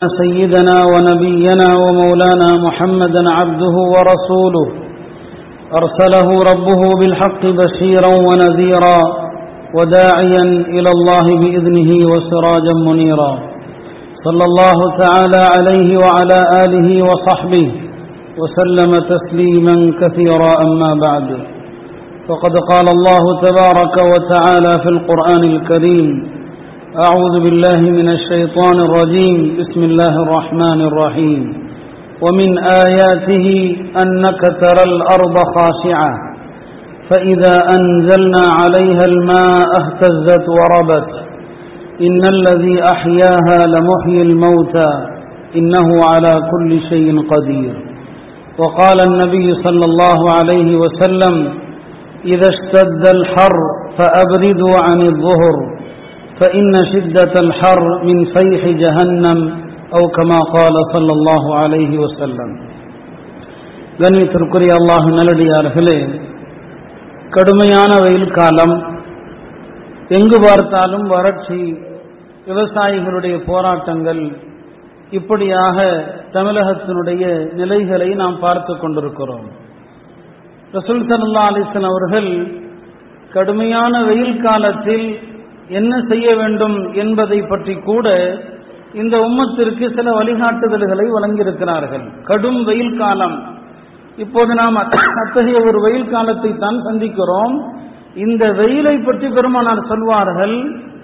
سيدنا ونبينا ومولانا محمدا عبده ورسوله أرسله ربه بالحق بشيرا ونذيرا وداعيا إلى الله بإذنه وسراجا منيرا صلى الله تعالى عليه وعلى آله وصحبه وسلم تسليما كثيرا أما بعد فقد قال الله تبارك وتعالى في القرآن الكريم أعوذ بالله من الشيطان الرجيم بسم الله الرحمن الرحيم ومن آياته أنك ترى الأرض خاشعة فإذا أنزلنا عليها الماء اهتزت وربت إن الذي أحياها لمحيي الموتى إنه على كل شيء قدير وقال النبي صلى الله عليه وسلم إذا اشتد الحر فأبردوا عن الظهر فإن شدة الحر من فيح جهنم أو كما قال صلى الله عليه وسلم கண்ணியத்திற்குரிய அல்லாஹ் நல்லடியார்களே கடுமையான வெயில் காலம் எங்கு பார்த்தாலும் வறட்சி விவசாயிகளுடைய போராட்டங்கள் இப்படியாக தமிழகத்தினுடைய நிலைகளை நாம் பார்த்து கொண்டிருக்கிறோம் ரசூல் சல்லா அலிசன் அவர்கள் கடுமையான வெயில் காலத்தில் என்ன செய்ய வேண்டும் என்பதை பற்றி கூட இந்த உம்மத்திற்கு சில வழிகாட்டுதல்களை வழங்கியிருக்கிறார்கள் கடும் வெயில் காலம் இப்போது நாம் அத்தகைய ஒரு வெயில் காலத்தை தான் சந்திக்கிறோம் இந்த வெயிலை பற்றி பெருமானார் சொல்வார்கள்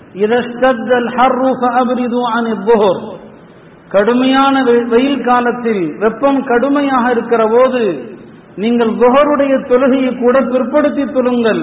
கடுமையான வெயில் காலத்தில் வெப்பம் கடுமையாக இருக்கிற போது நீங்கள் குஹருடைய தொழுகையை கூட பிற்படுத்தி தொழுங்கள்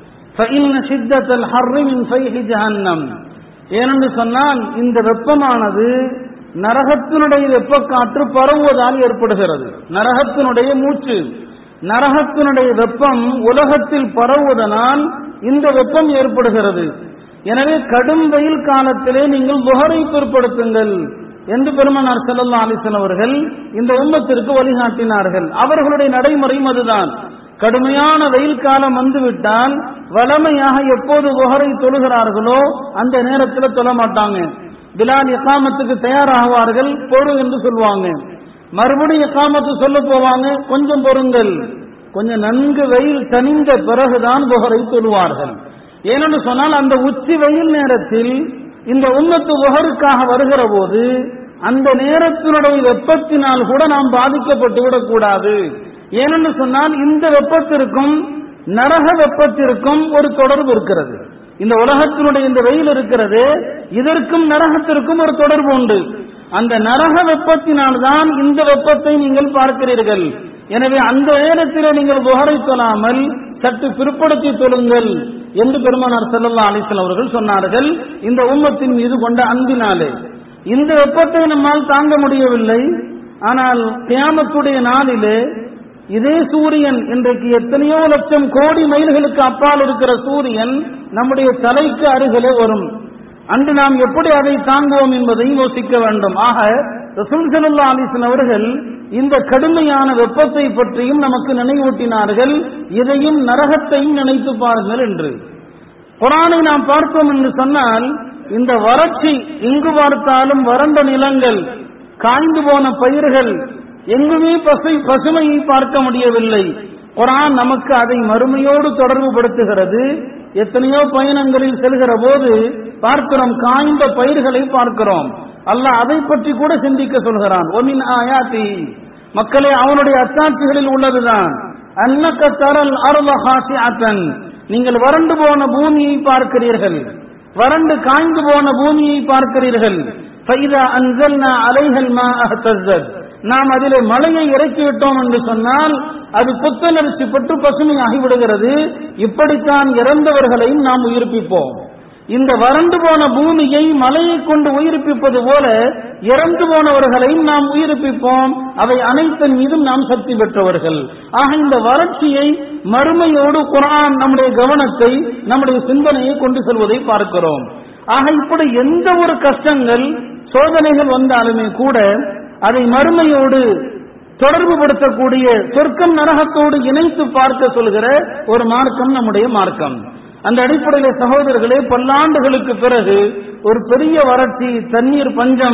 ஏனென்று சொன்னால் இந்த வெப்பமானது நரகத்தினுடைய வெப்பக்காற்று பரவுவதால் ஏற்படுகிறது நரகத்தினுடைய மூச்சு நரகத்தினுடைய வெப்பம் உலகத்தில் பரவுவதனால் இந்த வெப்பம் ஏற்படுகிறது எனவே கடும் வெயில் காலத்திலே நீங்கள் புகரை பிற்படுத்துங்கள் என்று பெருமனார் செல்லல்லா அலிசன் அவர்கள் இந்த உம்மத்திற்கு வழிகாட்டினார்கள் அவர்களுடைய நடைமுறையும் அதுதான் கடுமையான வெயில் காலம் வந்துவிட்டால் வளமையாக எப்போது புகரை தொழுகிறார்களோ அந்த நேரத்தில் தொழ மாட்டாங்க பிலால் எக்காமத்துக்கு தயாராகுவார்கள் பொறு என்று சொல்லுவாங்க மறுபடியும் எக்காமத்து சொல்ல போவாங்க கொஞ்சம் பொறுங்கள் கொஞ்சம் நன்கு வெயில் தனிந்த பிறகுதான் புகரை தொழுவார்கள் ஏனென்று சொன்னால் அந்த உச்சி வெயில் நேரத்தில் இந்த உம்மத்து புகருக்காக வருகிற போது அந்த நேரத்தினுடைய வெப்பத்தினால் கூட நாம் பாதிக்கப்பட்டு விடக்கூடாது ஏனென்று சொன்னால் இந்த வெப்பத்திற்கும் நரக வெப்பத்திற்கும் ஒரு தொடர்பு இருக்கிறது இந்த உலகத்தினுடைய இந்த வெயில் இருக்கிறது இதற்கும் நரகத்திற்கும் ஒரு தொடர்பு உண்டு அந்த நரக வெப்பத்தினால்தான் இந்த வெப்பத்தை நீங்கள் பார்க்கிறீர்கள் எனவே அந்த நேரத்தில் நீங்கள் புகரை சொல்லாமல் சற்று பிற்படுத்தி தொழுங்கள் என்று பெருமானார் செல்லல்லா அலிசல் அவர்கள் சொன்னார்கள் இந்த உம்மத்தின் மீது கொண்ட அன்பினாலே இந்த வெப்பத்தை நம்மால் தாங்க முடியவில்லை ஆனால் கியாமத்துடைய நாளிலே இதே சூரியன் இன்றைக்கு எத்தனையோ லட்சம் கோடி மைல்களுக்கு அப்பால் இருக்கிற சூரியன் நம்முடைய தலைக்கு அருகிலே வரும் அன்று நாம் எப்படி அதை தாங்குவோம் என்பதையும் யோசிக்க வேண்டும் ஆக ரசூல் சல்லா அலிசன் அவர்கள் இந்த கடுமையான வெப்பத்தை பற்றியும் நமக்கு நினைவூட்டினார்கள் இதையும் நரகத்தையும் நினைத்து பாருங்கள் என்று குரானை நாம் பார்த்தோம் என்று சொன்னால் இந்த வறட்சி எங்கு பார்த்தாலும் வறண்ட நிலங்கள் காய்ந்து போன பயிர்கள் எங்குமே பசை பசுமையை பார்க்க முடியவில்லை குரான் நமக்கு அதை மறுமையோடு தொடர்பு படுத்துகிறது எத்தனையோ பயணங்களில் செல்கிற போது பார்க்கிறோம் காய்ந்த பயிர்களை பார்க்கிறோம் அல்ல அதை பற்றி கூட சிந்திக்க சொல்கிறான் ஒமின் ஆயாத்தி மக்களே அவனுடைய அத்தாட்சிகளில் உள்ளதுதான் அன்னக்க தரல் அருளஹாசி அத்தன் நீங்கள் வறண்டு போன பூமியை பார்க்கிறீர்கள் வறண்டு காய்ந்து போன பூமியை பார்க்கிறீர்கள் அலைகள் நாம் அதிலே மழையை இறக்கிவிட்டோம் என்று சொன்னால் அது புத்துணர்ச்சி பெற்று பசுமையாகி விடுகிறது இப்படித்தான் இறந்தவர்களையும் நாம் உயிர்ப்பிப்போம் இந்த வறண்டு போன பூமியை மலையை கொண்டு உயிர்ப்பிப்பது போல இறந்து போனவர்களையும் நாம் உயிர்ப்பிப்போம் அவை அனைத்தின் மீதும் நாம் சக்தி பெற்றவர்கள் ஆக இந்த வறட்சியை மறுமையோடு குரான் நம்முடைய கவனத்தை நம்முடைய சிந்தனையை கொண்டு செல்வதை பார்க்கிறோம் ஆக இப்படி எந்த ஒரு கஷ்டங்கள் சோதனைகள் வந்தாலுமே கூட அதை மறுமையோடு தொடர்பு படுத்தக்கூடிய சொர்க்கம் நரகத்தோடு இணைத்து பார்க்க சொல்கிற ஒரு மார்க்கம் நம்முடைய மார்க்கம் அந்த அடிப்படையில் சகோதரர்களே பல்லாண்டுகளுக்கு பிறகு ஒரு பெரிய வறட்சி தண்ணீர் பஞ்சம்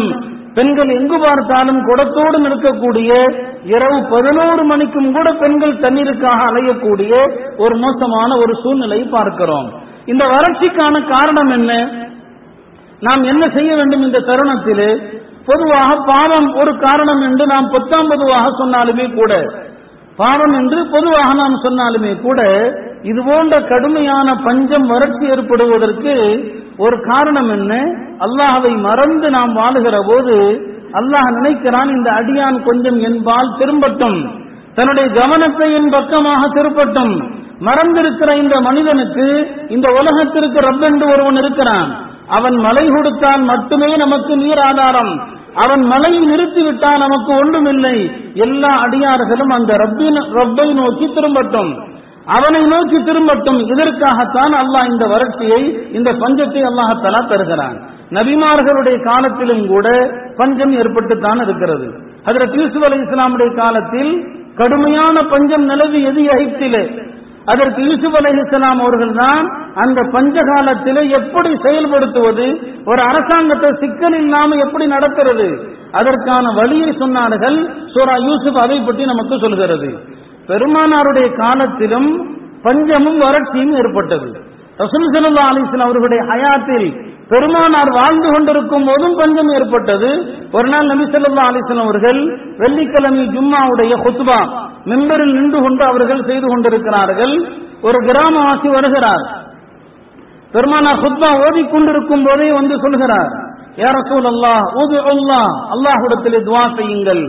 பெண்கள் எங்கு பார்த்தாலும் குடத்தோடு நிற்கக்கூடிய இரவு பதினோரு மணிக்கும் கூட பெண்கள் தண்ணீருக்காக அலையக்கூடிய ஒரு மோசமான ஒரு சூழ்நிலை பார்க்கிறோம் இந்த வறட்சிக்கான காரணம் என்ன நாம் என்ன செய்ய வேண்டும் இந்த தருணத்திலே பொதுவாக பாவம் ஒரு காரணம் என்று நாம் பத்தாம் பொதுவாக சொன்னாலுமே கூட பாவம் என்று பொதுவாக நாம் சொன்னாலுமே கூட இது போன்ற கடுமையான பஞ்சம் வறட்சி ஏற்படுவதற்கு ஒரு காரணம் என்ன அல்லாஹவை மறந்து நாம் வாழுகிற போது அல்லாஹ் நினைக்கிறான் இந்த அடியான் கொஞ்சம் என்பால் திரும்பட்டும் தன்னுடைய கவனத்தை என் பக்கமாக திருப்பட்டும் மறந்திருக்கிற இந்த மனிதனுக்கு இந்த உலகத்திற்கு ரப்பென்று ஒருவன் இருக்கிறான் அவன் மழை கொடுத்தால் மட்டுமே நமக்கு நீர் ஆதாரம் அவன் மழையை நிறுத்திவிட்டால் நமக்கு ஒன்றுமில்லை எல்லா அடியார்களும் அந்த ரப்பின் ரப்பை நோக்கி திரும்பட்டும் அவனை நோக்கி திரும்பட்டும் இதற்காகத்தான் அல்லாஹ் இந்த வறட்சியை இந்த பஞ்சத்தை அல்லாஹத்தலா தருகிறான் நபிமார்களுடைய காலத்திலும் கூட பஞ்சம் ஏற்பட்டுத்தான் இருக்கிறது அதில் யூசுப் அலி இஸ்லாமுடைய காலத்தில் கடுமையான பஞ்சம் நிலவியது எகிப்திலே அதற்கு யூசுப் அலி இஸ்லாம் அவர்கள் தான் அந்த பஞ்ச காலத்திலே எப்படி செயல்படுத்துவது ஒரு அரசாங்கத்தை சிக்கல் இல்லாம எப்படி நடத்துறது அதற்கான வழியை சொன்னார்கள் சூரா யூசுப் அதை பற்றி நமக்கு சொல்கிறது பெருமானாருடைய காலத்திலும் பஞ்சமும் வறட்சியும் ஏற்பட்டது ரசூல் சல்லா அலிஸ்லாம் அவர்களுடைய ஹயாத்தில் பெருமானார் வாழ்ந்து கொண்டிருக்கும் போதும் பஞ்சம் ஏற்பட்டது ஒரு நாள் நபி சொல்லா அலிஸ்லாம் அவர்கள் வெள்ளிக்கிழமை ஜும்மாவுடைய ஹுத்பா மெம்பரில் நின்று கொண்டு அவர்கள் செய்து கொண்டிருக்கிறார்கள் ஒரு கிராமவாசி வருகிறார் பெருமானார் ஹுத்பா ஓதிக்கொண்டிருக்கும் போதே வந்து சொல்கிறார் யார சூழ் அல்லாஹ் ஊது அல்லாஹ் அல்லாஹுடத்திலே துவா செய்யுங்கள்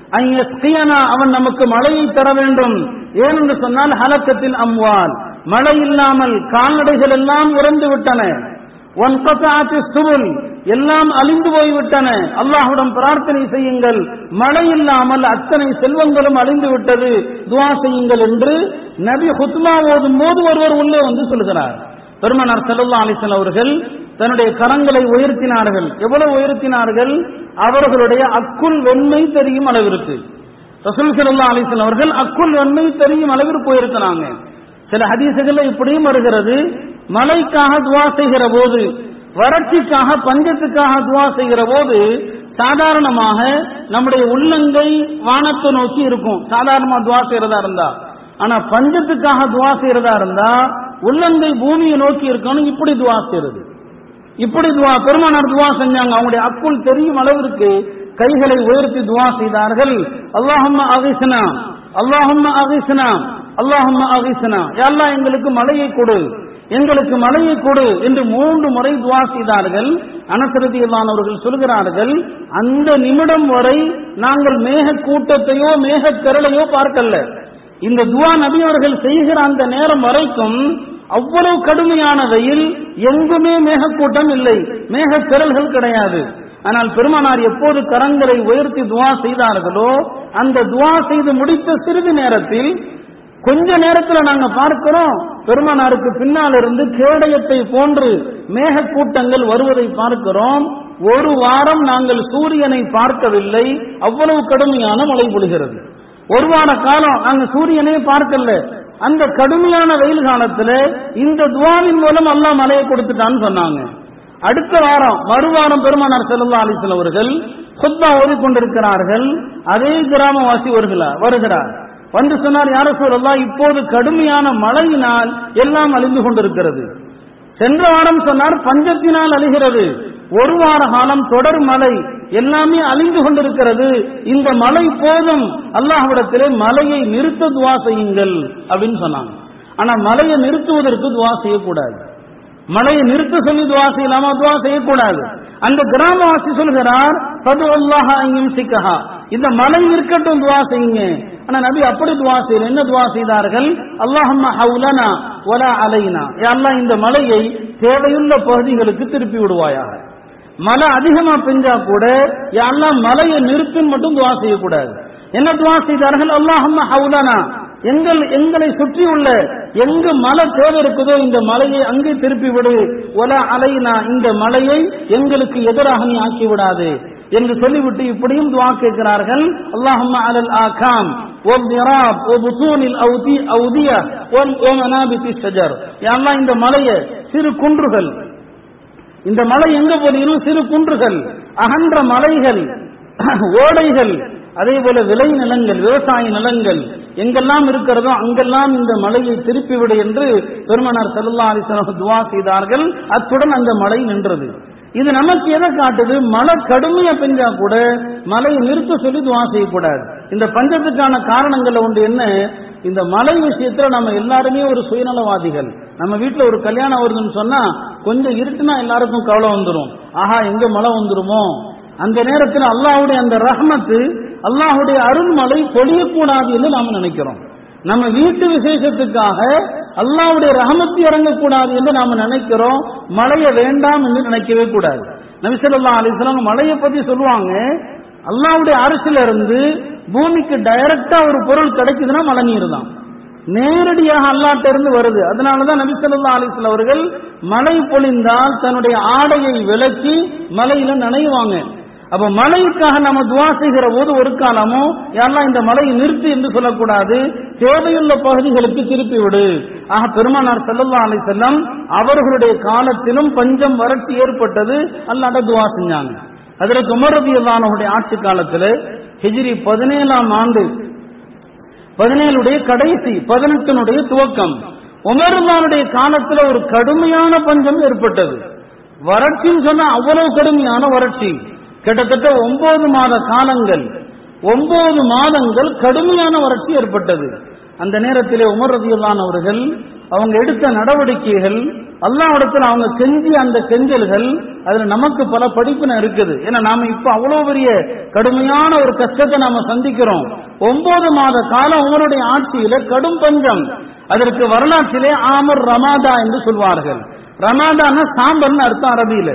அவன் நமக்கு மழையை தர வேண்டும் ஏனென்று சொன்னால் ஹலக்கத்தில் அம்வால் மழை இல்லாமல் கால்நடைகள் எல்லாம் இறந்து விட்டன சுபுல் எல்லாம் அழிந்து போய்விட்டன அல்லாஹுடன் பிரார்த்தனை செய்யுங்கள் மழை இல்லாமல் அத்தனை செல்வங்களும் அழிந்து விட்டது துவா செய்யுங்கள் என்று நபி ஹுத்மா ஓதும் போது ஒருவர் உள்ளே வந்து சொல்கிறார் பெருமனார் செல்லல்லா அலிசன் அவர்கள் தன்னுடைய கரங்களை உயர்த்தினார்கள் எவ்வளவு உயர்த்தினார்கள் அவர்களுடைய அக்குள் வெண்மை தெரியும் அளவிற்கு ரசூல் சல்லா அலிசன் அவர்கள் அக்குள் வெண்மை தெரியும் அளவிற்கு உயர்த்தினாங்க சில ஹதீசுகள் இப்படியும் வருகிறது மழைக்காக துவா செய்கிற போது வறட்சிக்காக பஞ்சத்துக்காக துவா செய்கிற போது சாதாரணமாக நம்முடைய உள்ளங்கை வானத்தை நோக்கி இருக்கும் சாதாரணமா துவா செய்யறதா இருந்தா ஆனா பஞ்சத்துக்காக துவா செய்யறதா இருந்தா உள்ளங்கை பூமியை நோக்கி இருக்கணும் இப்படி துவா செய்யறது இப்படி துவா பெருமானார் துவா செஞ்சாங்க அவங்களுடைய அக்குள் தெரியும் அளவிற்கு கைகளை உயர்த்தி துவா செய்தார்கள் அல்லாஹம்மா அகிசனா அல்லாஹம்மா அகிசனா அல்லாஹம்மா அகிசனா எல்லாம் எங்களுக்கு மழையை கொடு எங்களுக்கு மழையை கொடு என்று மூன்று முறை துவா செய்தார்கள் அனசரதியிலானவர்கள் சொல்கிறார்கள் அந்த நிமிடம் வரை நாங்கள் மேக கூட்டத்தையோ மேக திரளையோ பார்க்கல இந்த துவா நபி அவர்கள் செய்கிற அந்த நேரம் வரைக்கும் அவ்வளவு கடுமையான வெயில் எங்குமே மேகக்கூட்டம் இல்லை மேக திரள்கள் கிடையாது ஆனால் பெருமானார் எப்போது கரங்களை உயர்த்தி துவா செய்தார்களோ அந்த துவா செய்து முடித்த சிறிது நேரத்தில் கொஞ்ச நேரத்தில் நாங்க பார்க்கிறோம் பெருமானாருக்கு பின்னால் இருந்து கேடயத்தை போன்று மேக கூட்டங்கள் வருவதை பார்க்கிறோம் ஒரு வாரம் நாங்கள் சூரியனை பார்க்கவில்லை அவ்வளவு கடுமையான மழை பொழிகிறது ஒரு வார காலம் நாங்க சூரியனே பார்க்கல அந்த கடுமையான வெயில் காலத்துல இந்த துவாவின் மூலம் அல்லா மழையை கொடுத்துட்டான்னு சொன்னாங்க அடுத்த வாரம் மறுவாரம் பெருமானார் செல்லல்லா அலிசல் அவர்கள் சொத்தா ஓதிக்கொண்டிருக்கிறார்கள் அதே கிராமவாசி வருகிறார் வருகிறார் வந்து சொன்னார் யார சொல்லலாம் இப்போது கடுமையான மழையினால் எல்லாம் அழிந்து கொண்டிருக்கிறது சென்ற வாரம் சொன்னார் பஞ்சத்தினால் அழிகிறது ஒரு வார காலம் தொடர் மழை எல்லாமே அழிந்து கொண்டிருக்கிறது இந்த மழை போதும் அல்லாஹ்விடத்திலே மலையை நிறுத்த துவா செய்யுங்கள் அப்படின்னு சொன்னாங்க ஆனா மலையை நிறுத்துவதற்கு துவா செய்யக்கூடாது மலையை நிறுத்த சொல்லி துவா செய்யலாமா துவா செய்யக்கூடாது அந்த கிராமவாசி சொல்கிறார் பது அல்லாஹ் சிக்கஹா இந்த மலை இருக்கட்டும் துவா செய்யுங்க ஆனா நபி அப்படி துவா செய்யல என்ன துவா செய்தார்கள் அல்லாஹம்மா ஹவுலனா ஒலா அலைனா அல்லாஹ் இந்த மலையை தேவையுள்ள பகுதிகளுக்கு திருப்பி விடுவாயாக மழை அதிகமா பெஞ்சா கூட யாரெல்லாம் மலையை நிறுத்துன்னு மட்டும் துவா செய்யக்கூடாது என்ன துவா செய்தார்கள் அல்லாஹம்மா ஹவுலனா எங்கள் எங்களை சுற்றி உள்ள எங்கு மலை தேவை இருக்குதோ இந்த மலையை அங்கே திருப்பி விடு ஒல அலைனா இந்த மலையை எங்களுக்கு எதிராக நீ ஆக்கி விடாது என்று சொல்லிவிட்டு இப்படியும் துவா கேட்கிறார்கள் அல்லாஹம்மா அலல் ஆகாம் والضراب وبطون الأودية أودية ومنابت الشجر يا الله இந்த மலையை சிறு குன்றுகள் இந்த மலை எங்க பொழியும் சிறு குன்றுகள் அகன்ற மலைகள் ஓடைகள் அதே போல விளை நிலங்கள் விவசாய நிலங்கள் எங்கெல்லாம் இருக்கிறதோ அங்கெல்லாம் இந்த மலையை திருப்பிவிடு என்று பெருமனார் செல்லா அலிசனம் துவா செய்தார்கள் அத்துடன் அந்த மலை நின்றது இது நமக்கு எதை காட்டுது மழை கடுமையா பெஞ்சா கூட மழையை நிறுத்த சொல்லி துவா செய்யக்கூடாது இந்த பஞ்சத்துக்கான காரணங்கள்ல ஒன்று என்ன இந்த மழை விஷயத்துல நம்ம எல்லாருமே ஒரு சுயநலவாதிகள் நம்ம வீட்டுல ஒரு கல்யாணம் வருதுன்னு சொன்னா கொஞ்சம் இருட்டுனா எல்லாருக்கும் கவலை வந்துடும் ஆஹா எங்க மழை வந்துருமோ அந்த நேரத்தில் அல்லாஹ்வுடைய அந்த ரஹமத்து அல்லாஹ்வுடைய அருள்மழை பொழியக்கூடாது என்று நாம நினைக்கிறோம் நம்ம வீட்டு விசேஷத்துக்காக அல்லாஹ்வுடைய ரஹமத்து இறங்கக்கூடாது என்று நாம நினைக்கிறோம் மழைய வேண்டாம் என்று நினைக்கவே கூடாது நபிசல்லா அலிஸ்லாம் மழையை பத்தி சொல்லுவாங்க அல்லாஹ்வுடைய அரசில இருந்து பூமிக்கு டைரக்டா ஒரு பொருள் கிடைக்குதுன்னா மழை நீர் தான் நேரடியாக அல்லாட்ட இருந்து வருது அதனாலதான் நபி ஸல்லல்லாஹு அலைஹி வஸல்லம் அவர்கள் மழை பொழிந்தால் தன்னுடைய ஆடையை விலக்கி மலையில நனைவாங்க அப்ப மழைக்காக நம்ம துவா செய்கிற போது ஒரு காலமோ யாரெல்லாம் இந்த மலையை நிறுத்து என்று சொல்லக்கூடாது தேவையுள்ள பகுதிகளுக்கு திருப்பி விடு ஆக பெருமானார் ஸல்லல்லாஹு அலைஹி வஸல்லம் அவர்களுடைய காலத்திலும் பஞ்சம் வறட்சி ஏற்பட்டது அல்லாட்ட துவா செஞ்சாங்க அதுல உமர் ரலியல்லாஹுடைய ஆட்சி காலத்துல ஹிஜ்ரி பதினேழாம் ஆண்டு பதினேழுடைய கடைசி பதினெட்டினுடைய துவக்கம் உமருல்லானுடைய காலத்துல ஒரு கடுமையான பஞ்சம் ஏற்பட்டது வறட்சின்னு சொன்னா அவ்வளவு கடுமையான வறட்சி கிட்டத்தட்ட ஒன்பது மாத காலங்கள் ஒன்பது மாதங்கள் கடுமையான வறட்சி ஏற்பட்டது அந்த நேரத்திலே உமர் ரதியுல்லான் அவர்கள் அவங்க எடுத்த நடவடிக்கைகள் அல்லாவிடத்தில் அவங்க செஞ்சிய அந்த கெஞ்சல்கள் அதுல நமக்கு பல படிப்பினை இருக்குது ஏன்னா நாம இப்ப அவ்வளவு பெரிய கடுமையான ஒரு கஷ்டத்தை நாம சந்திக்கிறோம் ஒன்பது மாத காலம் உங்களுடைய ஆட்சியில கடும் பஞ்சம் அதற்கு வரலாற்றிலே ஆமர் ரமாதா என்று சொல்வார்கள் ரமாதான சாம்பல் அர்த்தம் அரபியில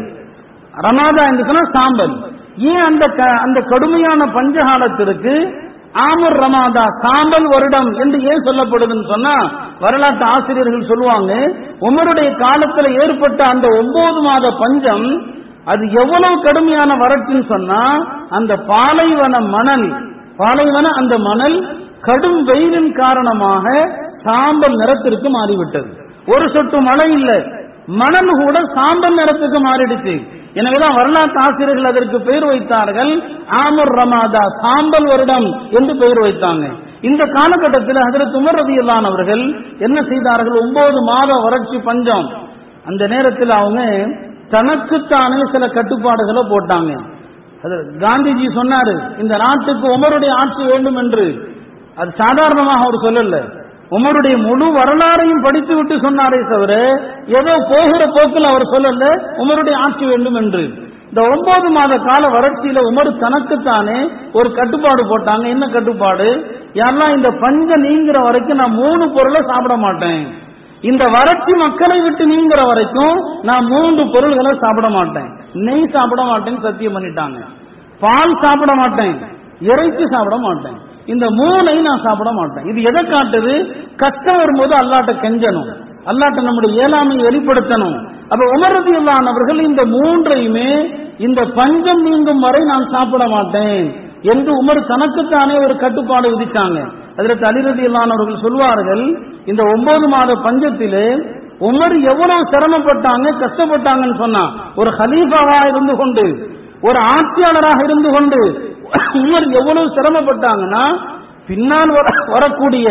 ரமாதா என்று சொன்னா சாம்பல் ஏன் அந்த க- அந்த கடுமையான பஞ்சகாலத்திற்கு ஆமர் ரமாதா சாம்பல் வருடம் என்று ஏன் சொல்லப்படுதுன்னு சொன்னா வரலாற்று ஆசிரியர்கள் சொல்லுவாங்க உமருடைய காலத்துல ஏற்பட்ட அந்த ஒன்பது மாத பஞ்சம் அது எவ்வளவு கடுமையான வறட்சின்னு சொன்னா அந்த பாலைவன மணல் பாலைவன அந்த மணல் கடும் வெயிலின் காரணமாக சாம்பல் நிறத்திற்கு மாறிவிட்டது ஒரு சொட்டு மழை இல்லை மணல் கூட சாம்பல் நிறத்துக்கு மாறிடுச்சு எனவேதான் வரலாற்று ஆசிரியர்கள் அதற்கு பெயர் வைத்தார்கள் ஆமர் ரமாதா சாம்பல் வருடம் என்று பெயர் வைத்தாங்க இந்த காலகட்டத்தில் ஹஜரத் உமர் ரதியல்லான் அவர்கள் என்ன செய்தார்கள் ஒன்பது மாத வறட்சி பஞ்சம் அந்த நேரத்தில் அவங்க தனக்குத்தானே சில கட்டுப்பாடுகளை போட்டாங்க அது காந்திஜி சொன்னாரு இந்த நாட்டுக்கு உமருடைய ஆட்சி வேண்டும் என்று அது சாதாரணமாக அவர் சொல்லல உமருடைய முழு வரலாறையும் படித்து விட்டு சொன்னாரே தவிர ஏதோ போகிற போக்கில் அவர் சொல்லல உமருடைய ஆட்சி வேண்டும் என்று இந்த ஒன்பது மாத கால வறட்சியில உமர் தனக்குத்தானே ஒரு கட்டுப்பாடு போட்டாங்க என்ன கட்டுப்பாடு யாரெல்லாம் இந்த பஞ்சம் நீங்கிற வரைக்கும் நான் மூணு பொருளை சாப்பிட மாட்டேன் இந்த வறட்சி மக்களை விட்டு நீங்கிற வரைக்கும் நான் மூன்று பொருள்களை சாப்பிட மாட்டேன் நெய் சாப்பிட மாட்டேன்னு சத்தியம் பண்ணிட்டாங்க பால் சாப்பிட மாட்டேன் இறைச்சி சாப்பிட மாட்டேன் இந்த மூணை நான் சாப்பிட மாட்டேன் இது எதை காட்டுது கஷ்டம் வரும்போது அல்லாட்ட கெஞ்சணும் அல்லாட்ட நம்முடைய இயலாமையை வெளிப்படுத்தணும் அப்ப உமரதி அவர்கள் இந்த மூன்றையுமே இந்த பஞ்சம் நீங்கும் வரை நான் சாப்பிட மாட்டேன் என்று உமர் தனக்குத்தானே ஒரு கட்டுப்பாடு விதிச்சாங்க அதில் அலிரதி அவர்கள் சொல்வார்கள் இந்த ஒன்பது மாத பஞ்சத்திலே உமர் எவ்வளவு சிரமப்பட்டாங்க கஷ்டப்பட்டாங்கன்னு சொன்னா ஒரு ஹலீஃபாவா இருந்து கொண்டு ஒரு ஆட்சியாளராக இருந்து கொண்டு உமர் எவ்வளவு சிரமப்பட்டாங்கன்னா பின்னால் வர- வரக்கூடிய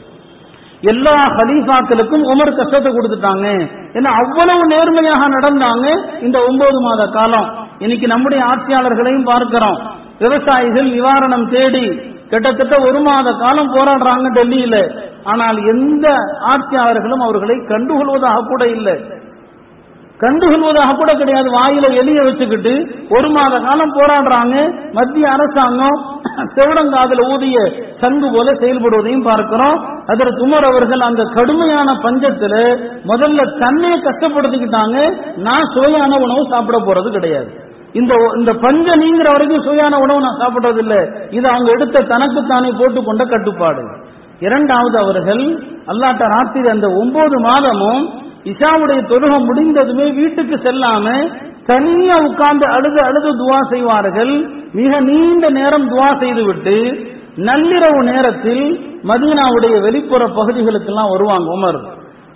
எல்லா ஹலீஃபாக்களுக்கும் உமர் கஷ்டத்தை கொடுத்துட்டாங்க ஏன்னா அவ்வளவு நேர்மையாக நடந்தாங்க இந்த ஒன்பது மாத காலம் இன்னைக்கு நம்முடைய ஆட்சியாளர்களையும் பார்க்கிறோம் விவசாயிகள் நிவாரணம் தேடி கிட்டத்தட்ட ஒரு மாத காலம் போராடுறாங்க டெல்லியில ஆனால் எந்த ஆட்சியாளர்களும் அவர்களை கண்டுகொள்வதாக கூட இல்லை கண்டுகொள்வதாக கூட கிடையாது வாயில எலிய வச்சுக்கிட்டு ஒரு மாத காலம் போராடுறாங்க மத்திய அரசாங்கம் செவடங்காதுல ஊதிய சங்கு போல செயல்படுவதையும் பார்க்கிறோம் அதற்கு உமர் அவர்கள் அந்த கடுமையான பஞ்சத்துல முதல்ல தன்னையை கஷ்டப்படுத்திக்கிட்டாங்க நான் சுவையான உணவு சாப்பிட போறது கிடையாது இந்த இந்த பஞ்சம் நீங்கிற வரைக்கும் சுவையான உணவு நான் சாப்பிடுறது இல்ல இது அவங்க எடுத்த தனக்குத்தானே போட்டுக்கொண்ட கட்டுப்பாடு இரண்டாவது அவர்கள் அல்லாட்ட ராத்திரி அந்த ஒன்பது மாதமும் இஷாவுடைய தொழுகை முடிந்ததுமே வீட்டுக்கு செல்லாம தனியா உட்கார்ந்து அழுது அழுது துவா செய்வார்கள் மிக நீண்ட நேரம் துவா செய்துவிட்டு நள்ளிரவு நேரத்தில் மதீனாவுடைய வெளிப்புற பகுதிகளுக்கெல்லாம் வருவாங்க உமர்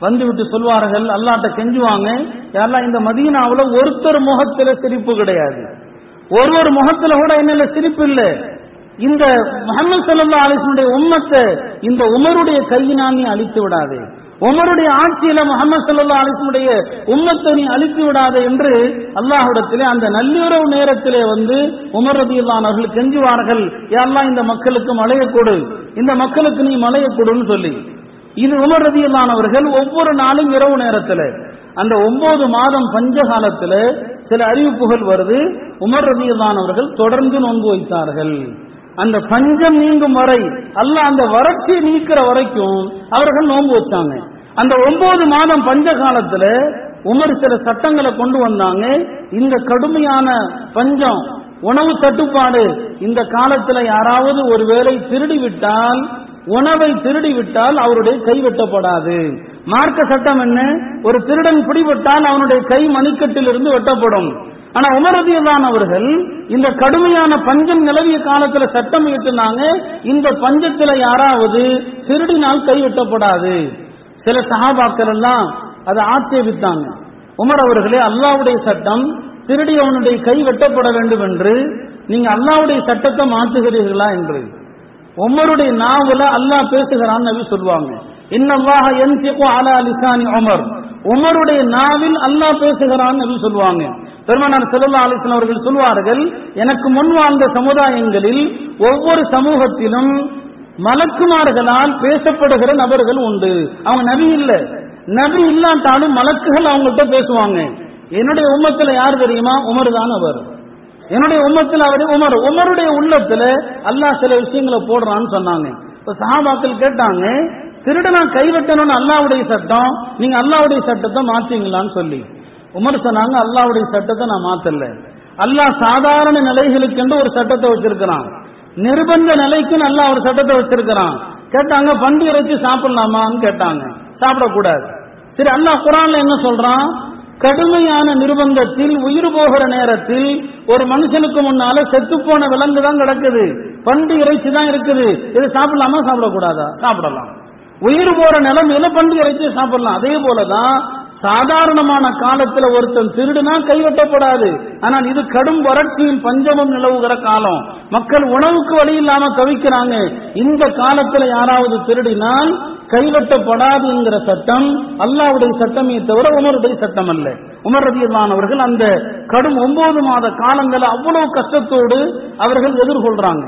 வந்து விட்டு சொல்வார்கள் அல்லாட்ட கெஞ்சுவாங்க யாரெல்லாம் இந்த மதீனாவுல ஒருத்தர் முகத்துல சிரிப்பு கிடையாது ஒரு ஒரு முகத்துல கூட என்ன சிரிப்பு இல்லை இந்த முகமது சல்லா அலிசனுடைய உம்மத்தை இந்த உமருடைய கையினால் நீ அழித்து விடாதே உமருடைய ஆட்சியில முகமது சல்லா அலிசனுடைய உம்மத்தை நீ அழித்து விடாதே என்று அல்லாஹ்விடத்திலே அந்த நள்ளிரவு நேரத்திலே வந்து உமர் ரதியுல்லான் அவர்கள் கெஞ்சுவார்கள் யாரெல்லாம் இந்த மக்களுக்கு மழையை கொடு இந்த மக்களுக்கு நீ மழையை கொடுன்னு சொல்லி இது உமர் ரதியுல்லான் அவர்கள் ஒவ்வொரு நாளும் இரவு நேரத்தில் அந்த ஒன்பது மாதம் பஞ்ச காலத்துல சில அறிவிப்புகள் வருது உமர் ரதியுல்லான் அவர்கள் தொடர்ந்து நோன்பு வைத்தார்கள் அந்த பஞ்சம் நீங்கும் வரை அல்ல அந்த வறட்சியை நீக்கிற வரைக்கும் அவர்கள் நோன்பு வச்சாங்க அந்த ஒன்பது மாதம் பஞ்ச காலத்துல உமர் சில சட்டங்களை கொண்டு வந்தாங்க இந்த கடுமையான பஞ்சம் உணவு தட்டுப்பாடு இந்த காலத்துல யாராவது ஒருவேளை திருடி விட்டால் உணவை திருடி விட்டால் அவருடைய கை வெட்டப்படாது மார்க்க சட்டம் என்ன ஒரு திருடன் பிடிபட்டால் அவனுடைய கை மணிக்கட்டில் இருந்து வெட்டப்படும் ஆனா உமரதியதான் அவர்கள் இந்த கடுமையான பஞ்சம் நிலவிய காலத்துல சட்டம் இட்டுனாங்க இந்த பஞ்சத்துல யாராவது திருடினால் கை வெட்டப்படாது சில சகாபாக்கள் எல்லாம் அதை ஆட்சேபித்தாங்க உமர் அவர்களே அல்லாவுடைய சட்டம் திருடியவனுடைய கை வெட்டப்பட வேண்டும் என்று நீங்க அல்லாவுடைய சட்டத்தை மாற்றுகிறீர்களா என்று உமருடைய நாவல அல்லாஹ் பேசுகிறான் நபி சொல்லுவாங்க இன்னல்லாஹ யன்சிகு அலா லிசானி உமர் உமருடைய நாவில் அல்லாஹ் பேசுகிறான் நபி சொல்லுவாங்க பெருமனார் செல்லல்லா அலிஸ்லாம் அவர்கள் சொல்வார்கள் எனக்கு முன் வாழ்ந்த சமுதாயங்களில் ஒவ்வொரு சமூகத்திலும் மலக்குமார்களால் பேசப்படுகிற நபர்கள் உண்டு அவங்க நபி இல்ல நபி இல்லாட்டாலும் மலக்குகள் அவங்கள்ட்ட பேசுவாங்க என்னுடைய உம்மத்துல யார் தெரியுமா உமர் தான் அவர் என்னுடைய உம்மத்தில் அவர் உமர் உமருடைய உள்ளத்துல அல்லாஹ் சில விஷயங்களை போடுறான்னு சொன்னாங்க இப்ப சஹாபாக்கள் கேட்டாங்க திருடனா கைவெட்டணும்னு அல்லாவுடைய சட்டம் நீங்க அல்லாவுடைய சட்டத்தை மாத்தீங்களான்னு சொல்லி உமர் சொன்னாங்க அல்லாவுடைய சட்டத்தை நான் மாத்தல அல்லாஹ் சாதாரண நிலைகளுக்கு ஒரு சட்டத்தை வச்சிருக்கிறான் நிர்பந்த நிலைக்குன்னு அல்லாஹ் ஒரு சட்டத்தை வச்சிருக்கிறான் கேட்டாங்க பண்டி இறைச்சி சாப்பிடலாமான்னு கேட்டாங்க சாப்பிடக்கூடாது சரி அல்லாஹ் குரான்ல என்ன சொல்றான் கடுமையான நிர்பந்தத்தில் உயிர் போகிற நேரத்தில் ஒரு மனுஷனுக்கு முன்னால செத்து போன விலங்கு தான் கிடக்குது பண்டு இறைச்சி தான் இருக்குது இது சாப்பிடலாமா சாப்பிடக்கூடாதா சாப்பிடலாம் உயிர் போற நிலைமையில பண்டு இறைச்சி சாப்பிடலாம் அதே போலதான் சாதாரணமான காலத்துல ஒருத்தன் திருடுனா கைவெட்டப்படாது ஆனால் இது கடும் வறட்சியும் பஞ்சமும் நிலவுகிற காலம் மக்கள் உணவுக்கு வழி இல்லாம தவிக்கிறாங்க இந்த காலத்துல யாராவது திருடினால் கைவெட்டப்படாது என்கிற சட்டம் அல்லாவுடைய சட்டமே தவிர உமருடைய சட்டம் அல்ல உமர் ரதியல்லானவர்கள் அந்த கடும் ஒன்பது மாத காலங்களை அவ்வளவு கஷ்டத்தோடு அவர்கள் எதிர்கொள்றாங்க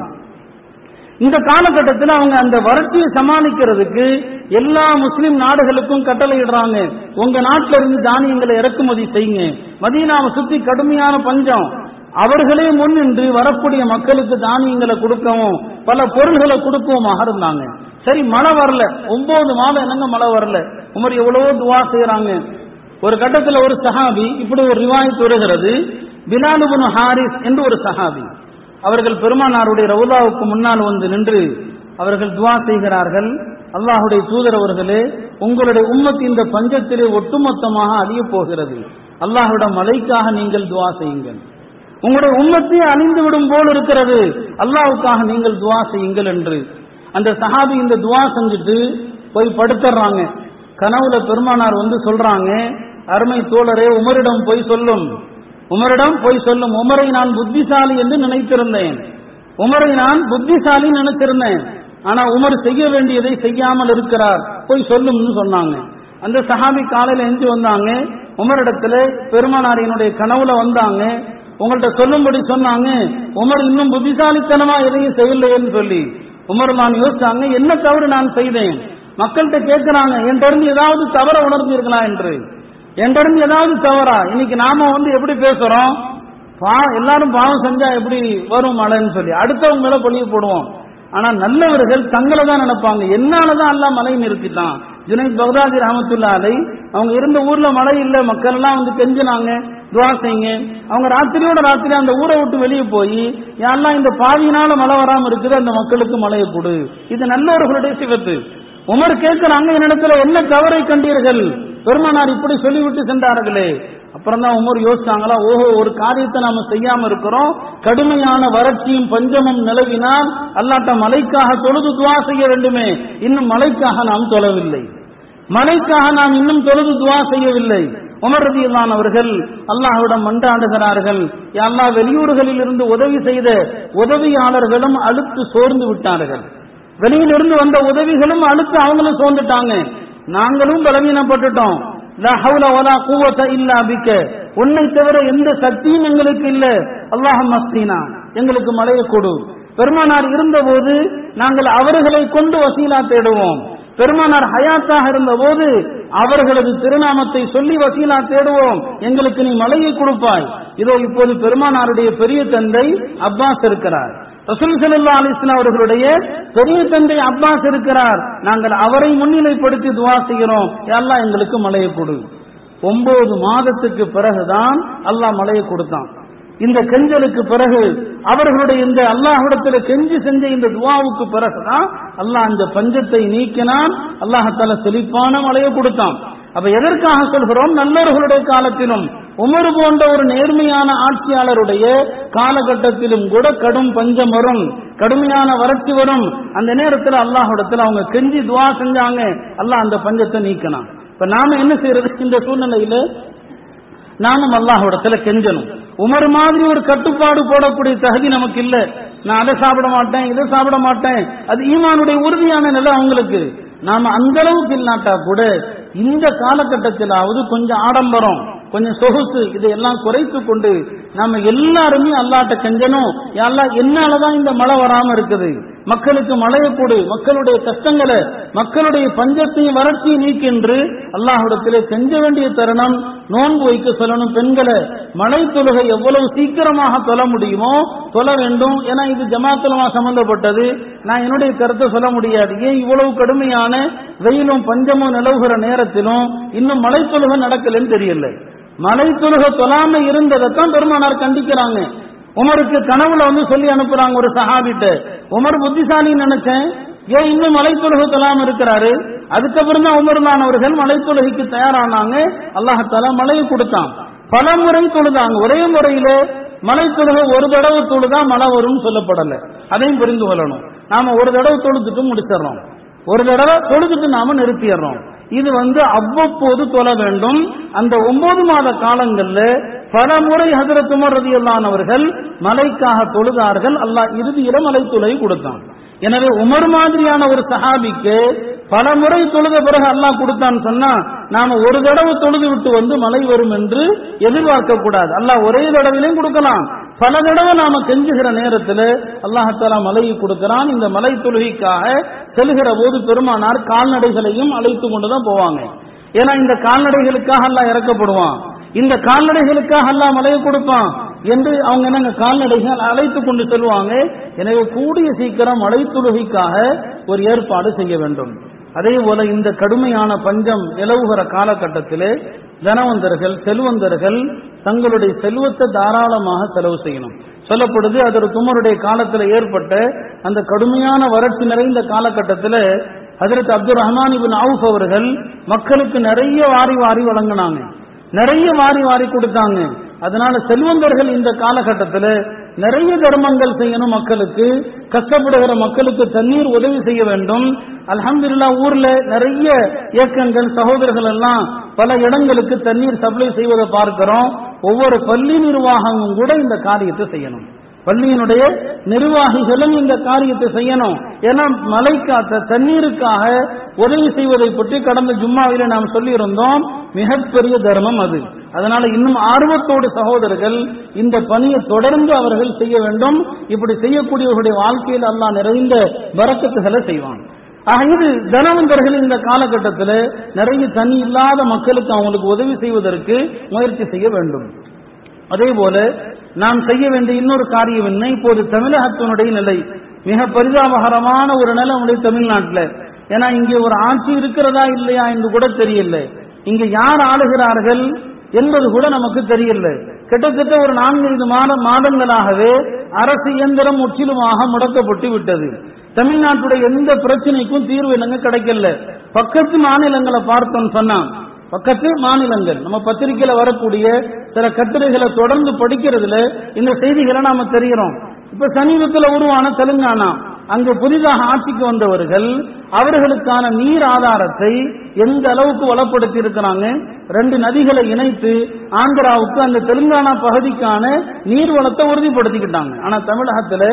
இந்த காலகட்டத்தில் அவங்க அந்த வறட்சியை சமாளிக்கிறதுக்கு எல்லா முஸ்லிம் நாடுகளுக்கும் கட்டளையிடுறாங்க உங்க நாட்டில இருந்து தானியங்களை இறக்குமதி செய்யுங்க மதீனாவை சுத்தி கடுமையான பஞ்சம் அவர்களே முன்னின்று வரக்கூடிய மக்களுக்கு தானியங்களை கொடுக்கவும் பல பொருள்களை கொடுக்கவும் இருந்தாங்க சரி மழை வரல ஒன்பது மாதம் என்னங்க மழை வரல உமர் எவ்வளவோ துவா செய்யறாங்க ஒரு கட்டத்துல ஒரு சஹாபி இப்படி ஒரு ரிவாயத்து வருகிறது பிலாலுபுன் ஹாரிஸ் என்று ஒரு சஹாபி அவர்கள் பெருமானாருடைய ரவுலாவுக்கு முன்னால் வந்து நின்று அவர்கள் துவா செய்கிறார்கள் அல்லாஹுடைய தூதர் அவர்களே உங்களுடைய உம்மத்து இந்த பஞ்சத்திலே ஒட்டுமொத்தமாக அழிய போகிறது அல்லாஹுடைய மலைக்காக நீங்கள் துவா செய்யுங்கள் உங்களுடைய உம்மத்தையே அழிந்து விடும் போல் இருக்கிறது அல்லாஹுக்காக நீங்கள் துவா செய்யுங்கள் என்று அந்த சஹாபி இந்த துவா செஞ்சுட்டு போய் படுத்துறாங்க கனவுல பெருமானார் வந்து சொல்றாங்க அருமை தோழரே உமரிடம் போய் சொல்லும் உமரிடம் போய் சொல்லும் உமரை நான் புத்திசாலி என்று நினைத்திருந்தேன் உமரை நான் புத்திசாலி நினைச்சிருந்தேன் ஆனா உமர் செய்ய வேண்டியதை செய்யாமல் இருக்கிறார் போய் சொல்லும்னு சொன்னாங்க அந்த சஹாபி காலையில எஞ்சி வந்தாங்க உமரிடத்துல பெருமானாரினுடைய கனவுல வந்தாங்க உங்கள்ட்ட சொல்லும்படி சொன்னாங்க உமர் இன்னும் புத்திசாலித்தனமா எதையும் செய்யலையேன்னு சொல்லி உமர் நான் யோசிச்சாங்க என்ன தவறு நான் செய்தேன் மக்கள்கிட்ட கேட்கிறாங்க என்கிட்ட இருந்து ஏதாவது தவற உணர்ந்தீர்களா என்று என்கிட்ட இருந்து ஏதாவது தவறா இன்னைக்கு நாம வந்து எப்படி பேசுறோம் எல்லாரும் பாவம் செஞ்சா எப்படி வரும் மழைன்னு சொல்லி அடுத்தவங்க மேல பொழிவு போடுவோம் ஆனா நல்லவர்கள் தங்களை தான் நினைப்பாங்க என்னாலதான் எல்லாம் மழை நிறுத்திட்டான் ஜுனைத் பகதாதி ரஹமத்துல்லா அலை அவங்க இருந்த ஊர்ல மழை இல்ல மக்கள் எல்லாம் வந்து கெஞ்சினாங்க துவா செய்யுங்க அவங்க ராத்திரியோட ராத்திரி அந்த ஊரை விட்டு வெளியே போய் யாரெல்லாம் இந்த பாதியினால மழை வராம இருக்குது அந்த மக்களுக்கு மழையை கொடு இது நல்லவர்களுடைய சிவத்து உமர் கேட்கிறாங்க என்னிடத்துல என்ன தவறை கண்டீர்கள் பெருமானார் இப்படி சொல்லிவிட்டு சென்றார்களே அப்புறம் தான் உமர் யோசிச்சாங்களா ஓஹோ ஒரு காரியத்தை நாம செய்யாம இருக்கிறோம் கடுமையான வறட்சியும் பஞ்சமும் நிலவினால் அல்லாட்ட மலைக்காக தொழுது துவா செய்ய வேண்டுமே இன்னும் மலைக்காக நாம் தொழவில்லை மழைக்காக நாம் இன்னும் தொழுது துவா செய்யவில்லை உமர் ரதியல்லான் அவர்கள் அல்லாஹ்விடம் மன்றாடுகிறார்கள் யா அல்லாஹ் வெளியூர்களில் இருந்து உதவி செய்த உதவியாளர்களும் அழுத்து சோர்ந்து விட்டார்கள் வெளியிலிருந்து வந்த உதவிகளும் அழுத்து அவங்களும் சோர்ந்துட்டாங்க நாங்களும் பலவீனப்பட்டுட்டோம் லா ஹவுல வலா குவத இல்லா பிக்க உன்னை தவிர எந்த சக்தியும் எங்களுக்கு இல்ல அல்லாஹ் மஸ்தீனா எங்களுக்கு மழையை கொடு பெருமானார் இருந்தபோது நாங்கள் அவர்களை கொண்டு வசீலா தேடுவோம் பெருமானார் ஹயாத்தாக இருந்தபோது அவர்களது திருநாமத்தை சொல்லி வசீலா தேடுவோம் எங்களுக்கு நீ மலையை கொடுப்பாய் இதோ இப்போது பெருமானாருடைய பெரிய தந்தை அப்பாஸ் இருக்கிறார் ரசூல் ஸல்லல்லாஹு அலைஹி வஸல்லம் அவர்களுடைய பெரிய தந்தை அப்பாஸ் இருக்கிறார் நாங்கள் அவரை முன்னிலைப்படுத்தி துவா செய்கிறோம் யா அல்லாஹ் எங்களுக்கு மலையை கொடு ஒன்பது மாதத்துக்கு பிறகுதான் அல்லாஹ் மலையை கொடுத்தான் இந்த கெஞ்சலுக்கு பிறகு அவர்களுடைய இந்த அல்லாஹ்விடத்துல கெஞ்சி செஞ்ச இந்த துவாவுக்கு பிறகுதான் அல்லாஹ் அந்த பஞ்சத்தை நீக்கினான் அல்லாஹால செழிப்பான மலையை கொடுத்தான் அப்ப எதற்காக சொல்கிறோம் நல்லவர்களுடைய காலத்திலும் உமர் போன்ற ஒரு நேர்மையான ஆட்சியாளருடைய காலகட்டத்திலும் கூட கடும் பஞ்சம் வரும் கடுமையான வறட்சி வரும் அந்த நேரத்தில் அல்லாஹ்விடத்துல அவங்க கெஞ்சி துவா செஞ்சாங்க அல்லாஹ் அந்த பஞ்சத்தை நீக்கினான் இப்ப நாம என்ன செய்யறது இந்த சூழ்நிலையில நாமும் அல்லாஹ்விடத்துல கெஞ்சணும் உமர் மாதிரி ஒரு கட்டுப்பாடு போடக்கூடிய தகுதி நமக்கு இல்ல நான் அதை சாப்பிட மாட்டேன் இதை சாப்பிட மாட்டேன் அது ஈமானுடைய உறுதியான நிலை அவங்களுக்கு நாம அந்த அளவுக்கு இல்லாட்டா கூட இந்த காலகட்டத்திலாவது கொஞ்சம் ஆடம்பரம் கொஞ்சம் சொகுசு இதையெல்லாம் குறைத்து கொண்டு நாம எல்லாருமே அல்லாட்ட கெஞ்சணும் அல்லா என்னாலதான் இந்த மழை வராம இருக்குது மக்களுக்கு மழையை கொடு மக்களுடைய கஷ்டங்களை மக்களுடைய பஞ்சத்தையும் வறட்சியும் நீக்கின்று அல்லாஹ்விடத்திலே செஞ்ச வேண்டிய தருணம் நோன்பு வைக்க சொல்லணும் பெண்களை மழை தொழுகை எவ்வளவு சீக்கிரமாக தொழ முடியுமோ தொழ வேண்டும் ஏன்னா இது ஜமாத்துலமா சம்பந்தப்பட்டது நான் என்னுடைய கருத்தை சொல்ல முடியாது ஏன் இவ்வளவு கடுமையான வெயிலும் பஞ்சமும் நிலவுகிற நேரத்திலும் இன்னும் மழை தொழுகை நடக்கலன்னு தெரியல மழை தொழுகை தொழாம இருந்ததைத்தான் பெருமானார் கண்டிக்கிறாங்க உமருக்கு கனவுல வந்து சொல்லி அனுப்புறாங்க ஒரு சஹாபிட்ட உமர் புத்திசாலின்னு நினைச்சேன் ஏன் இன்னும் மலை தொழுகை தொழாம இருக்கிறாரு அதுக்கப்புறம் தான் உமர்தான் அவர்கள் மலை தொழுகைக்கு தயாரானாங்க அல்லாஹால மழையை கொடுத்தான் பல முறை தொழுதாங்க ஒரே முறையில மலை தொழுகை ஒரு தடவை தொழுதா மழை வரும்னு சொல்லப்படல அதையும் புரிந்து கொள்ளணும் நாம ஒரு தடவை தொழுதுட்டு முடிச்சிடறோம் ஒரு தடவை தொழுதுட்டு நாம நிறுத்திடுறோம் இது வந்து அவ்வப்போது தொழ வேண்டும் அந்த ஒன்பது மாத காலங்கள்ல பல முறை ஹசரத் உமர் ரதியல்லான் அவர்கள் மலைக்காக தொழுதார்கள் அல்லாஹ் இறுதியில மலை தொலை கொடுத்தான் எனவே உமர் மாதிரியான ஒரு சஹாபிக்கு பல முறை தொழுத பிறகு அல்லாஹ் கொடுத்தான்னு சொன்னா நாம ஒரு தடவை தொழுது விட்டு வந்து மழை வரும் என்று எதிர்பார்க்க கூடாது அல்லாஹ் ஒரே தடவையிலையும் கொடுக்கலாம் பல தடவை நாம கெஞ்சுகிற நேரத்துல அல்லாஹாலா மலையை கொடுக்கிறான் இந்த மலை தொழுகைக்காக செல்கிற போது பெருமானார் கால்நடைகளையும் அழைத்து கொண்டுதான் போவாங்க ஏன்னா இந்த கால்நடைகளுக்காக எல்லாம் இறக்கப்படுவான் இந்த கால்நடைகளுக்காக எல்லாம் மலையை கொடுப்பான் என்று அவங்க என்னங்க கால்நடைகள் அழைத்து கொண்டு செல்வாங்க எனவே கூடிய சீக்கிரம் மலை தொழுகைக்காக ஒரு ஏற்பாடு செய்ய வேண்டும் அதே போல இந்த கடுமையான பஞ்சம் நிலவுகிற காலகட்டத்திலே தனவந்தர்கள் செல்வந்தர்கள் தங்களுடைய செல்வத்தை தாராளமாக செலவு செய்யணும் சொல்லப்படுது அதற்கு துமருடைய காலத்தில் ஏற்பட்ட அந்த கடுமையான வறட்சி நிறைந்த காலகட்டத்தில் அதற்கு அப்துல் ரஹ்மான் இபின் அவுஃப் அவர்கள் மக்களுக்கு நிறைய வாரி வாரி வழங்கினாங்க நிறைய வாரி வாரி கொடுத்தாங்க அதனால செல்வந்தர்கள் இந்த காலகட்டத்தில் நிறைய தர்மங்கள் செய்யணும் மக்களுக்கு கஷ்டப்படுகிற மக்களுக்கு தண்ணீர் உதவி செய்ய வேண்டும் அல்ஹம்துல்லா ஊர்ல நிறைய இயக்கங்கள் சகோதரர்கள் எல்லாம் பல இடங்களுக்கு தண்ணீர் சப்ளை செய்வதை பார்க்கிறோம் ஒவ்வொரு பள்ளி நிர்வாகமும் கூட இந்த காரியத்தை செய்யணும் பள்ளியினுடைய நிர்வாகிகளும் இந்த காரியத்தை செய்யணும் ஏன்னா மழைக்காத்த தண்ணீருக்காக உதவி செய்வதை பற்றி கடந்த ஜும்மாவில நாம் சொல்லியிருந்தோம் மிகப்பெரிய தர்மம் அது அதனால இன்னும் ஆர்வத்தோடு சகோதரர்கள் இந்த பணியை தொடர்ந்து அவர்கள் செய்ய வேண்டும் இப்படி செய்யக்கூடியவர்களுடைய வாழ்க்கையில் அல்லாஹ் நிறைந்த வரக்கத்துகளை செய்வான் ஆக இது தனவந்தர்கள் இந்த காலகட்டத்தில் நிறைய தண்ணி இல்லாத மக்களுக்கு அவங்களுக்கு உதவி செய்வதற்கு முயற்சி செய்ய வேண்டும் அதே போல நாம் செய்ய வேண்டிய இன்னொரு காரியம் என்ன இப்போது தமிழகத்தினுடைய நிலை மிக பரிதாபகரமான ஒரு நிலை நம்முடைய தமிழ்நாட்டில் ஏன்னா இங்கே ஒரு ஆட்சி இருக்கிறதா இல்லையா என்று கூட தெரியல இங்க யார் ஆளுகிறார்கள் என்பது கூட நமக்கு தெரியல கிட்டத்தட்ட ஒரு நான்கைந்து மாத மாதங்களாகவே அரசு இயந்திரம் முற்றிலுமாக முடக்கப்பட்டு விட்டது தமிழ்நாட்டுடைய எந்த பிரச்சனைக்கும் தீர்வு என்னங்க கிடைக்கல பக்கத்து மாநிலங்களை பார்த்தோம் சொன்னா பக்கத்து மாநிலங்கள் நம்ம பத்திரிகையில வரக்கூடிய சில கட்டுரைகளை தொடர்ந்து படிக்கிறதுல இந்த செய்திகளை நாம தெரிகிறோம் இப்ப சமீபத்தில் உருவான தெலுங்கானா அங்கு புதிதாக ஆட்சிக்கு வந்தவர்கள் அவர்களுக்கான நீர் ஆதாரத்தை எந்த அளவுக்கு வளப்படுத்தி இருக்கிறாங்க ரெண்டு நதிகளை இணைத்து ஆந்திராவுக்கு அந்த தெலுங்கானா பகுதிக்கான நீர் வளத்தை உறுதிப்படுத்திக்கிட்டாங்க ஆனா தமிழகத்துல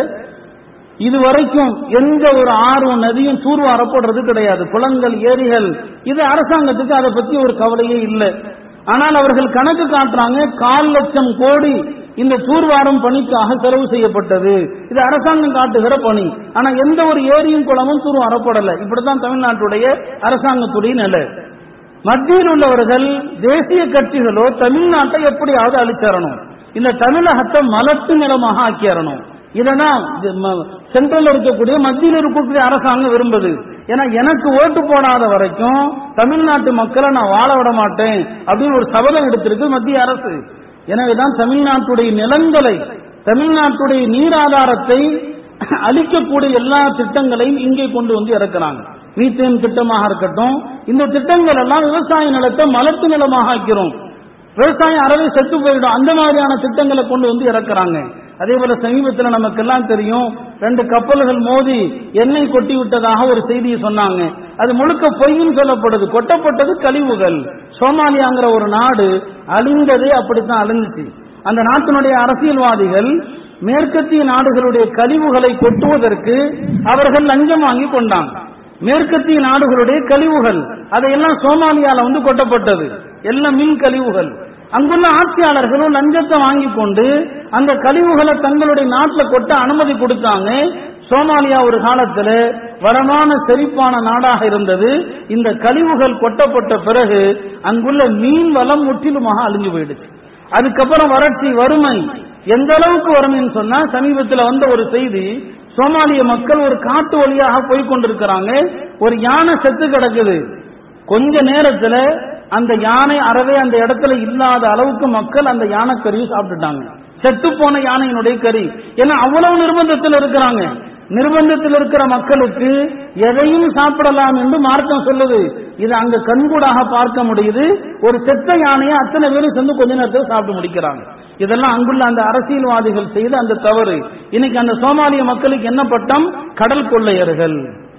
இதுவரைக்கும் எந்த ஒரு ஆறும் நதியும் தூர்வாரப்படுறது கிடையாது குளங்கள் ஏரிகள் இது அரசாங்கத்துக்கு அதை பத்தி ஒரு கவலையே இல்லை ஆனால் அவர்கள் கணக்கு காட்டுறாங்க கால் லட்சம் கோடி இந்த தூர்வாரம் பணிக்காக செலவு செய்யப்பட்டது இது அரசாங்கம் காட்டுகிற பணி ஆனா எந்த ஒரு ஏரியும் குளமும் தூர்வாரப்படல இப்படித்தான் தமிழ்நாட்டுடைய அரசாங்கத்துடைய நிலை மத்தியில் உள்ளவர்கள் தேசிய கட்சிகளோ தமிழ்நாட்டை எப்படியாவது அழிச்சரணும் இந்த தமிழகத்தை மலட்டு நிலமாக ஆக்கியறணும் இததான் சென்ட்ரல் இருக்கக்கூடிய மத்தியில் இருக்கக்கூடிய அரசாங்கம் விரும்புது ஏன்னா எனக்கு ஓட்டு போடாத வரைக்கும் தமிழ்நாட்டு மக்களை நான் வாழ விட மாட்டேன் அப்படின்னு ஒரு சபதம் எடுத்திருக்கு மத்திய அரசு எனவேதான் தமிழ்நாட்டுடைய நிலங்களை தமிழ்நாட்டுடைய நீர் ஆதாரத்தை அளிக்கக்கூடிய எல்லா திட்டங்களையும் இங்கே கொண்டு வந்து இறக்குறாங்க மீத்தேன் திட்டமாக இருக்கட்டும் இந்த திட்டங்கள் எல்லாம் விவசாய நிலத்தை மலட்டு நிலமாக ஆக்கிறோம் விவசாயம் அறவே செத்து போயிடும் அந்த மாதிரியான திட்டங்களை கொண்டு வந்து இறக்குறாங்க அதே போல சமீபத்தில் நமக்கெல்லாம் தெரியும் ரெண்டு கப்பல்கள் மோதி எண்ணெய் கொட்டி விட்டதாக ஒரு செய்தியை சொன்னாங்க அது முழுக்க பொய்ன்னு சொல்லப்படுது கொட்டப்பட்டது கழிவுகள் சோமாலியாங்கிற ஒரு நாடு அழிந்ததே அப்படித்தான் அழிஞ்சிச்சு அந்த நாட்டினுடைய அரசியல்வாதிகள் மேற்கத்திய நாடுகளுடைய கழிவுகளை கொட்டுவதற்கு அவர்கள் லஞ்சம் வாங்கி கொண்டாங்க மேற்கத்திய நாடுகளுடைய கழிவுகள் அதையெல்லாம் சோமாலியால வந்து கொட்டப்பட்டது எல்லாம் மின் கழிவுகள் அங்குள்ள ஆட்சியாளர்களும் லஞ்சத்தை வாங்கி கொண்டு அந்த கழிவுகளை தங்களுடைய நாட்டில் கொட்ட அனுமதி கொடுத்தாங்க சோமாலியா ஒரு காலத்தில் வளமான செழிப்பான நாடாக இருந்தது இந்த கழிவுகள் கொட்டப்பட்ட பிறகு அங்குள்ள மீன் வளம் முற்றிலுமாக அழிஞ்சு போயிடுச்சு அதுக்கப்புறம் வறட்சி வறுமை எந்த அளவுக்கு வறுமைன்னு சொன்னா சமீபத்தில் வந்த ஒரு செய்தி சோமாலிய மக்கள் ஒரு காட்டு வழியாக போய் கொண்டிருக்கிறாங்க ஒரு யானை செத்து கிடக்குது கொஞ்ச நேரத்துல அந்த யானை அறவே அந்த இடத்துல இல்லாத அளவுக்கு மக்கள் அந்த யானை கறியை சாப்பிட்டுட்டாங்க செத்து போன யானையினுடைய கறி ஏன்னா அவ்வளவு நிர்பந்தத்தில் இருக்கிறாங்க நிர்பந்தத்தில் இருக்கிற மக்களுக்கு எதையும் சாப்பிடலாம் என்று மார்க்கம் சொல்லுது இது அங்க கண்கூடாக பார்க்க முடியுது ஒரு செத்த யானையை அத்தனை பேரும் சேர்ந்து கொஞ்ச நேரத்தில் சாப்பிட்டு முடிக்கிறாங்க இதெல்லாம் அங்குள்ள அந்த அரசியல்வாதிகள் செய்த அந்த தவறு இன்னைக்கு அந்த சோமாலிய மக்களுக்கு என்ன பட்டம் கடல் கொள்ளையர்கள்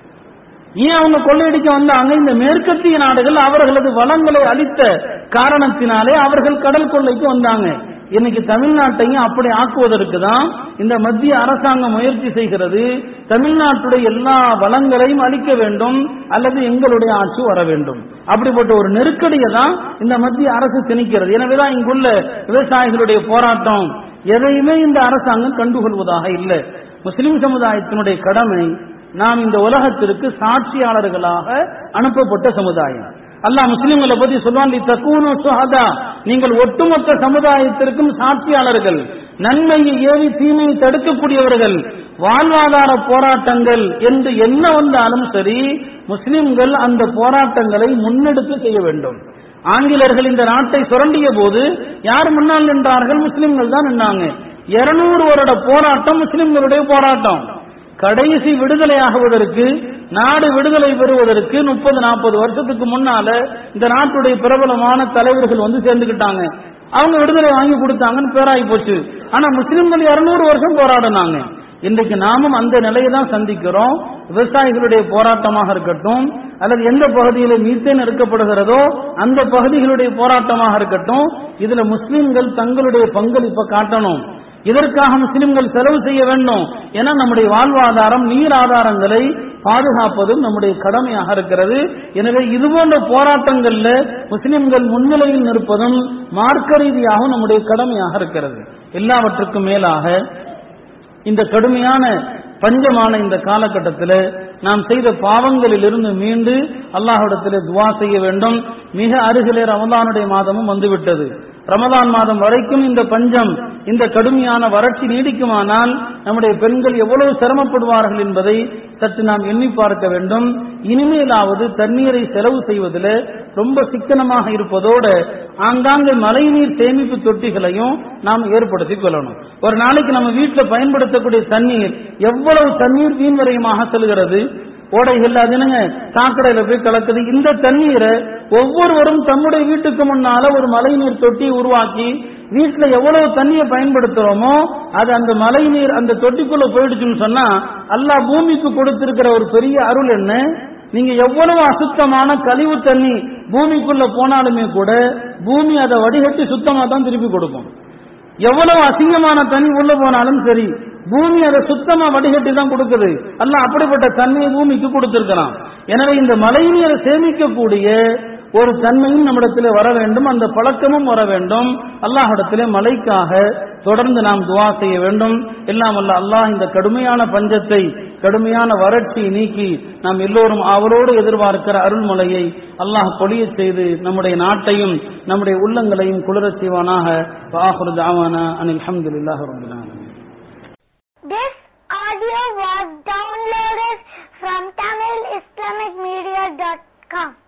ஏன் அவங்க கொள்ளையடிக்க வந்தாங்க இந்த மேற்கத்திய நாடுகள் அவர்களது வளங்களை அளித்த காரணத்தினாலே அவர்கள் கடல் கொள்ளைக்கு வந்தாங்க இன்னைக்கு தமிழ்நாட்டையும் அப்படி ஆக்குவதற்கு தான் இந்த மத்திய அரசாங்கம் முயற்சி செய்கிறது தமிழ்நாட்டுடைய எல்லா வளங்களையும் அளிக்க வேண்டும் அல்லது எங்களுடைய ஆட்சி வர வேண்டும் அப்படிப்பட்ட ஒரு நெருக்கடியை தான் இந்த மத்திய அரசு திணிக்கிறது எனவேதான் இங்குள்ள விவசாயிகளுடைய போராட்டம் எதையுமே இந்த அரசாங்கம் கண்டுகொள்வதாக இல்லை முஸ்லிம் சமுதாயத்தினுடைய கடமை நாம் இந்த உலகத்திற்கு சாட்சியாளர்களாக அனுப்பப்பட்ட சமுதாயம் அல்லாஹ் முஸ்லிம்களை பத்தி சொல்வான் தக்கூனு சுஹதா நீங்கள் ஒட்டுமொத்த சமுதாயத்திற்கும் சாட்சியாளர்கள் நன்மையை ஏவி தீமையை தடுக்கக்கூடியவர்கள் வாழ்வாதார போராட்டங்கள் என்று என்ன வந்தாலும் சரி முஸ்லிம்கள் அந்த போராட்டங்களை முன்னெடுத்து செய்ய வேண்டும் ஆங்கிலர்கள் இந்த நாட்டை சுரண்டிய போது யார் முன்னால் நின்றார்கள் முஸ்லிம்கள் தான் நின்றாங்க இருநூறு வருட போராட்டம் முஸ்லிம்களுடைய போராட்டம் கடைசி விடுதலையாகுவதற்கு நாடு விடுதலை பெறுவதற்கு முப்பது நாற்பது வருஷத்துக்கு முன்னால இந்த நாட்டுடைய பிரபலமான தலைவர்கள் வந்து சேர்ந்துக்கிட்டாங்க அவங்க விடுதலை வாங்கி கொடுத்தாங்கன்னு பேராகி போச்சு ஆனா முஸ்லிம்கள் இருநூறு வருஷம் போராடினாங்க இன்றைக்கு நாமும் அந்த நிலையை தான் சந்திக்கிறோம் விவசாயிகளுடைய போராட்டமாக இருக்கட்டும் அல்லது எந்த பகுதியில் மீத்தேன் எடுக்கப்படுகிறதோ அந்த பகுதிகளுடைய போராட்டமாக இருக்கட்டும் இதுல முஸ்லிம்கள் தங்களுடைய பங்களிப்பை காட்டணும் இதற்காக முஸ்லிம்கள் செலவு செய்ய வேண்டும் என நம்முடைய வாழ்வாதாரம் நீர் ஆதாரங்களை பாதுகாப்பதும் நம்முடைய கடமையாக இருக்கிறது எனவே இதுபோன்ற போராட்டங்கள்ல முஸ்லிம்கள் முன்னிலையில் நிற்பதும் மார்க்க ரீதியாகவும் நம்முடைய கடமையாக இருக்கிறது எல்லாவற்றுக்கும் மேலாக இந்த கடுமையான பஞ்சமான இந்த காலகட்டத்தில் நாம் செய்த பாவங்களில் இருந்து மீண்டு அல்லாஹிடத்தில் துவா செய்ய வேண்டும் மிக அருகிலே ரமதானுடைய மாதமும் வந்துவிட்டது ரமதான் மாதம் வரைக்கும் இந்த பஞ்சம் இந்த கடுமையான வறட்சி நீடிக்குமானால் நம்முடைய பெண்கள் எவ்வளவு சிரமப்படுவார்கள் என்பதை சற்று நாம் எண்ணி பார்க்க வேண்டும் இனிமேலாவது தண்ணீரை செலவு செய்வதில் ரொம்ப சிக்கனமாக இருப்பதோடு ஆங்காங்கே மழைநீர் சேமிப்பு தொட்டிகளையும் நாம் ஏற்படுத்திக் கொள்ளணும் ஒரு நாளைக்கு நம்ம வீட்டில் பயன்படுத்தக்கூடிய தண்ணீர் எவ்வளவு தண்ணீர் வீண்வரையமாக செல்கிறது ஓடைகள் அது என்னங்க சாக்கடையில போய் கலக்குது இந்த தண்ணீரை ஒவ்வொருவரும் தம்முடைய வீட்டுக்கு முன்னால ஒரு மழைநீர் தொட்டி உருவாக்கி வீட்டுல எவ்வளவு தண்ணியை பயன்படுத்துறோமோ அது அந்த மழை நீர் அந்த தொட்டிக்குள்ள போயிடுச்சுன்னு சொன்னா அல்லாஹ் பூமிக்கு கொடுத்திருக்கிற ஒரு பெரிய அருள் என்ன நீங்க எவ்வளவு அசுத்தமான கழிவு தண்ணி பூமிக்குள்ள போனாலுமே கூட பூமி அதை வடிகட்டி சுத்தமா தான் திருப்பி கொடுக்கும் எவ்வளவு அசிங்கமான தண்ணி உள்ள போனாலும் சரி பூமி அதை சுத்தமா வடிகட்டி தான் கொடுக்குது அல்ல அப்படிப்பட்ட தன்மையை பூமிக்கு கொடுத்திருக்கிறான் எனவே இந்த மழை நீரை சேமிக்கக்கூடிய ஒரு தன்மையும் நம்மிடத்திலே வர வேண்டும் அந்த பழக்கமும் வர வேண்டும் அல்லாஹிடத்திலே மழைக்காக தொடர்ந்து நாம் துவா செய்ய வேண்டும் எல்லாம் அல்ல அல்லாஹ் இந்த கடுமையான பஞ்சத்தை கடுமையான வறட்சி நீக்கி நாம் எல்லோரும் அவரோடு எதிர்பார்க்கிற அருள்மலையை அல்லாஹ் பொழிய செய்து நம்முடைய நாட்டையும் நம்முடைய உள்ளங்களையும் குளிரச் செய்வானாக வாஹுர் ஜாவானா அனில் அஹமதுல்லாஹ் ரபுல் ஆலமீன் This audio was downloaded from TamilIslamicMedia.com.